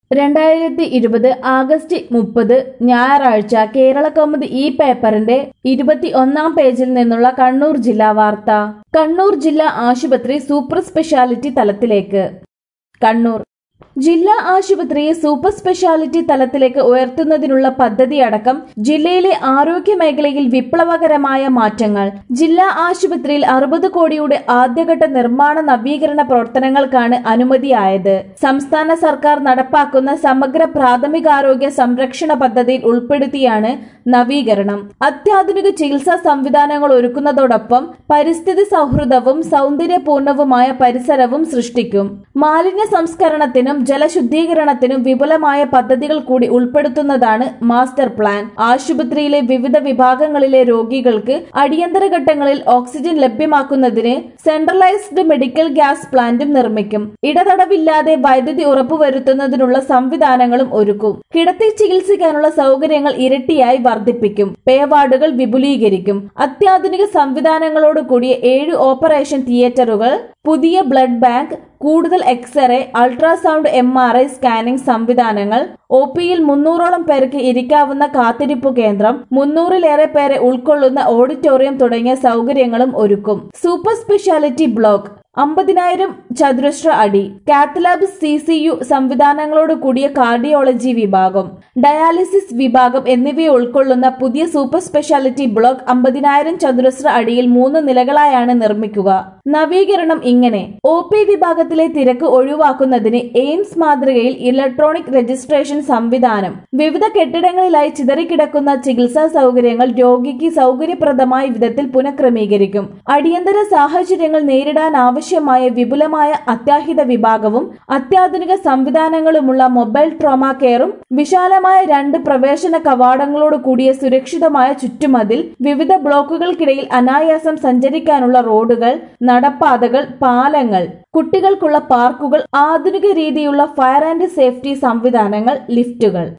രണ്ടായിരത്തി ഇരുപത് ആഗസ്റ്റ് മുപ്പത് ഞായറാഴ്ച കേരള കൗമുദി ഈ പേപ്പറിന്റെ ഇരുപത്തി ഒന്നാം പേജിൽ നിന്നുള്ള കണ്ണൂർ ജില്ലാ വാർത്ത കണ്ണൂർ ജില്ലാ ആശുപത്രി സൂപ്പർ സ്പെഷ്യാലിറ്റി തലത്തിലേക്ക് കണ്ണൂർ ജില്ലാ ആശുപത്രിയെ സൂപ്പർ സ്പെഷ്യാലിറ്റി തലത്തിലേക്ക് ഉയർത്തുന്നതിനുള്ള പദ്ധതി അടക്കം ജില്ലയിലെ ആരോഗ്യ മേഖലയിൽ വിപ്ലവകരമായ മാറ്റങ്ങൾ ജില്ലാ ആശുപത്രിയിൽ അറുപത് കോടിയുടെ ആദ്യഘട്ട നിർമ്മാണ നവീകരണ പ്രവർത്തനങ്ങൾക്കാണ് അനുമതിയായത് സംസ്ഥാന സർക്കാർ നടപ്പാക്കുന്ന സമഗ്ര പ്രാഥമികാരോഗ്യ സംരക്ഷണ പദ്ധതിയിൽ ഉൾപ്പെടുത്തിയാണ് നവീകരണം അത്യാധുനിക ചികിത്സാ സംവിധാനങ്ങൾ ഒരുക്കുന്നതോടൊപ്പം പരിസ്ഥിതി സൗഹൃദവും സൗന്ദര്യപൂർണവുമായ പരിസരവും സൃഷ്ടിക്കും മാലിന്യ സംസ്കരണത്തിനും ജലശുദ്ധീകരണത്തിനും വിപുലമായ പദ്ധതികൾ കൂടി ഉൾപ്പെടുത്തുന്നതാണ് മാസ്റ്റർ പ്ലാൻ ആശുപത്രിയിലെ വിവിധ വിഭാഗങ്ങളിലെ രോഗികൾക്ക് അടിയന്തര ഘട്ടങ്ങളിൽ ഓക്സിജൻ ലഭ്യമാക്കുന്നതിന് സെൻട്രലൈസ്ഡ് മെഡിക്കൽ ഗ്യാസ് പ്ലാന്റും നിർമ്മിക്കും ഇടതടവില്ലാതെ വൈദ്യുതി ഉറപ്പുവരുത്തുന്നതിനുള്ള സംവിധാനങ്ങളും ഒരുക്കും കിടത്തി ചികിത്സിക്കാനുള്ള സൗകര്യങ്ങൾ ഇരട്ടിയായി വർദ്ധിപ്പിക്കും പേവാർഡുകൾ വിപുലീകരിക്കും അത്യാധുനിക സംവിധാനങ്ങളോട് കൂടിയ ഏഴ് ഓപ്പറേഷൻ തിയേറ്ററുകൾ പുതിയ ബ്ലഡ് ബാങ്ക് കൂടുതൽ x-ray ultrasound M R I scanning സംവിധാനങ്ങൾ ഒ പിയിൽ മുന്നൂറോളം പേർക്ക് ഇരിക്കാവുന്ന കാത്തിരിപ്പു കേന്ദ്രം മുന്നൂറിലേറെ പേരെ ഉൾക്കൊള്ളുന്ന ഓഡിറ്റോറിയം തുടങ്ങിയ സൗകര്യങ്ങളും ഒരുക്കും സൂപ്പർ സ്പെഷ്യാലിറ്റി ബ്ലോക്ക് അമ്പതിനായിരം ചതുരശ്ര അടി കാത്തലാബ് സി സി യു സംവിധാനങ്ങളോട് കൂടിയ കാർഡിയോളജി വിഭാഗം ഡയാലിസിസ് വിഭാഗം എന്നിവയെ ഉൾക്കൊള്ളുന്ന പുതിയ സൂപ്പർ സ്പെഷ്യാലിറ്റി ബ്ലോക്ക് അമ്പതിനായിരം ചതുരശ്ര അടിയിൽ മൂന്ന് നിലകളായാണ് നിർമ്മിക്കുക നവീകരണം ഇങ്ങനെ ഒ പി വിഭാഗത്തിലെ തിരക്ക് ഒഴിവാക്കുന്നതിന് എയിംസ് മാതൃകയിൽ ഇലക്ട്രോണിക് രജിസ്ട്രേഷൻ സംവിധാനം വിവിധ കെട്ടിടങ്ങളിലായി ചിതറിക്കിടക്കുന്ന ചികിത്സാ സൗകര്യങ്ങൾ രോഗിക്ക് സൗകര്യപ്രദമായ വിധത്തിൽ പുനഃക്രമീകരിക്കും അടിയന്തര സാഹചര്യങ്ങൾ നേരിടാൻ ആവശ്യമായ വിപുലമായ അത്യാഹിത വിഭാഗവും അത്യാധുനിക സംവിധാനങ്ങളുമുള്ള മൊബൈൽ ട്രോമ കെയറും വിശാലമായ രണ്ട് പ്രവേശന കവാടങ്ങളോട് കൂടിയ സുരക്ഷിതമായ ചുറ്റുമതിൽ വിവിധ ബ്ലോക്കുകൾക്കിടയിൽ അനായാസം സഞ്ചരിക്കാനുള്ള റോഡുകൾ നടപ്പാതകൾ പാലങ്ങൾ കുട്ടികൾക്കുള്ള പാർക്കുകൾ ആധുനിക രീതിയിലുള്ള ഫയർ ആൻഡ് സേഫ്റ്റി സംവിധാനങ്ങൾ ലിഫ്റ്റുകൾ